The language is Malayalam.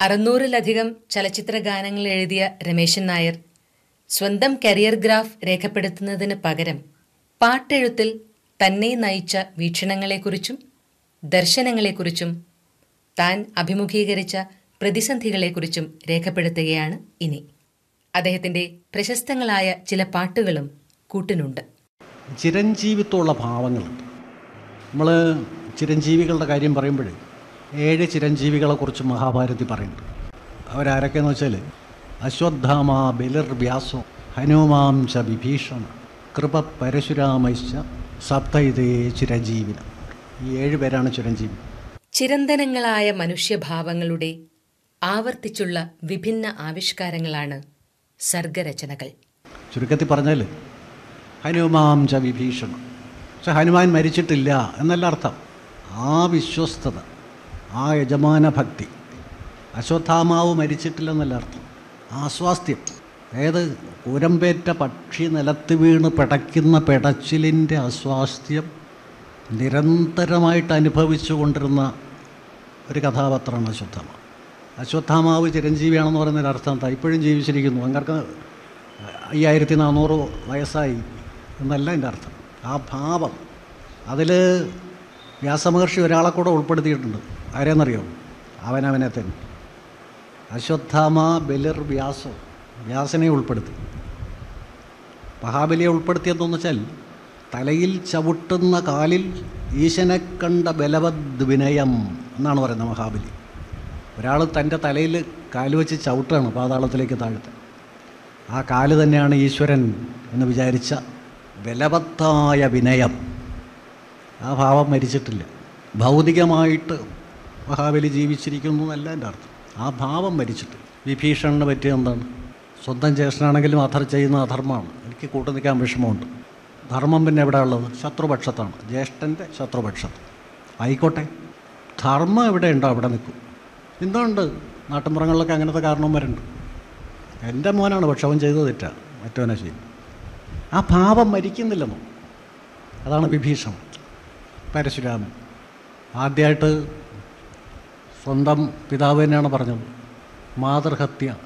അറുന്നൂറിലധികം ചലച്ചിത്ര ഗാനങ്ങൾ എഴുതിയ രമേശൻ നായർ സ്വന്തം കരിയർ ഗ്രാഫ് രേഖപ്പെടുത്തുന്നതിന് പകരം പാട്ടെഴുത്തിൽ തന്നെ നയിച്ച വീക്ഷണങ്ങളെക്കുറിച്ചും ദർശനങ്ങളെക്കുറിച്ചും താൻ അഭിമുഖീകരിച്ച പ്രതിസന്ധികളെക്കുറിച്ചും രേഖപ്പെടുത്തുകയാണ് ഇനി അദ്ദേഹത്തിന്റെ പ്രശസ്തങ്ങളായ ചില പാട്ടുകളും കൂട്ടിനുണ്ട് ചിരഞ്ജീവിത്വമുള്ള ഭാവങ്ങളുണ്ട് നമ്മൾ ചിരഞ്ജീവികളുടെ കാര്യം പറയുമ്പോൾ ഏഴ് ചിരഞ്ജീവികളെക്കുറിച്ച് മഹാഭാരതി പറയുന്നുണ്ട് അവരാരൊക്കെയെന്ന് വെച്ചാൽ അശ്വത്ഥാമ ബലിർ വ്യാസോ ഹനുമാം ച വിഭീഷണ കൃപ പരശുരാമശ്ച സപ്തൈതേ ചിരഞ്ജീവിന ഈ ഏഴ് പേരാണ് ചിരഞ്ജീവി ചിരന്തനങ്ങളായ മനുഷ്യഭാവങ്ങളുടെ ആവർത്തിച്ചുള്ള വിഭിന്ന ആവിഷ്കാരങ്ങളാണ് സർഗരചനകൾ ചുരുക്കത്തിൽ പറഞ്ഞാൽ ഹനുമാം ച വിഭീഷണ പക്ഷെ ഹനുമാൻ മരിച്ചിട്ടില്ല എന്നല്ല അർത്ഥം ആ വിശ്വസ്തത ആ യജമാന ഭക്തി അശ്വത്ഥാമാവ് മരിച്ചിട്ടില്ലെന്നല്ല അർത്ഥം ആസ്വാസ്ഥ്യം അതായത് കൂരമ്പേറ്റ പക്ഷി നിലത്ത് വീണ് പിടയ്ക്കുന്ന പിടച്ചിലിൻ്റെ അസ്വാസ്ഥ്യം നിരന്തരമായിട്ട് അനുഭവിച്ചു കൊണ്ടിരുന്ന ഒരു കഥാപാത്രമാണ് അശ്വത്ഥാമ അശ്വത്ഥാമാവ് ചിരഞ്ജീവിയാണെന്ന് പറയുന്നതിന് അർത്ഥം എന്താ ഇപ്പോഴും ജീവിച്ചിരിക്കുന്നു അങ്ങർക്ക് അയ്യായിരത്തി നാനൂറ് വയസ്സായി എന്നല്ല എൻ്റെ അർത്ഥം ആ ഭാവം അതിൽ വ്യാസമഹർഷി ഒരാളെ കൂടെ ഉൾപ്പെടുത്തിയിട്ടുണ്ട് ആരെന്നറിയോ അവനവനെ തന്നെ അശ്വത്ഥാമ ബലിർ വ്യാസോ വ്യാസനെ ഉൾപ്പെടുത്തി മഹാബലിയെ ഉൾപ്പെടുത്തിയതെന്ന് വെച്ചാൽ തലയിൽ ചവിട്ടുന്ന കാലിൽ ഈശനെ കണ്ട ബലവദ് വിനയം എന്നാണ് പറയുന്നത് മഹാബലി ഒരാൾ തൻ്റെ തലയിൽ കാല് വെച്ച് ചവിട്ടാണ് പാതാളത്തിലേക്ക് താഴ്ത്ത് ആ കാല് തന്നെയാണ് ഈശ്വരൻ എന്ന് വിചാരിച്ച ബലവത്തായ വിനയം ആ ഭാവം മരിച്ചിട്ടില്ല ഭൗതികമായിട്ട് മഹാബലി ജീവിച്ചിരിക്കുന്നു എന്നല്ല എൻ്റെ അർത്ഥം ആ ഭാവം മരിച്ചിട്ട് വിഭീഷണന് പറ്റിയ എന്താണ് സ്വന്തം ജ്യേഷ്ഠനാണെങ്കിലും അധർ ചെയ്യുന്ന അധർമ്മമാണ് എനിക്ക് കൂട്ടു നിൽക്കാൻ വിഷമമുണ്ട് ധർമ്മം പിന്നെ എവിടെ ഉള്ളത് ശത്രുപക്ഷത്താണ് ജ്യേഷ്ഠൻ്റെ ശത്രുപക്ഷത്ത് ആയിക്കോട്ടെ ധർമ്മം എവിടെ ഉണ്ടോ അവിടെ നിൽക്കും എന്തുകൊണ്ട് നാട്ടിൻപുറങ്ങളിലൊക്കെ അങ്ങനത്തെ കാരണവന്മാരുണ്ട് എൻ്റെ മോനാണ് പക്ഷെ അവൻ ചെയ്തത് തെറ്റാണ് മറ്റവനെ ചെയ്യും ആ ഭാവം മരിക്കുന്നില്ലെന്നോ അതാണ് വിഭീഷണം പരശുരാമൻ ആദ്യമായിട്ട് സ്വന്തം പിതാവ് തന്നെയാണ് പറഞ്ഞത് മാതൃഹത്യ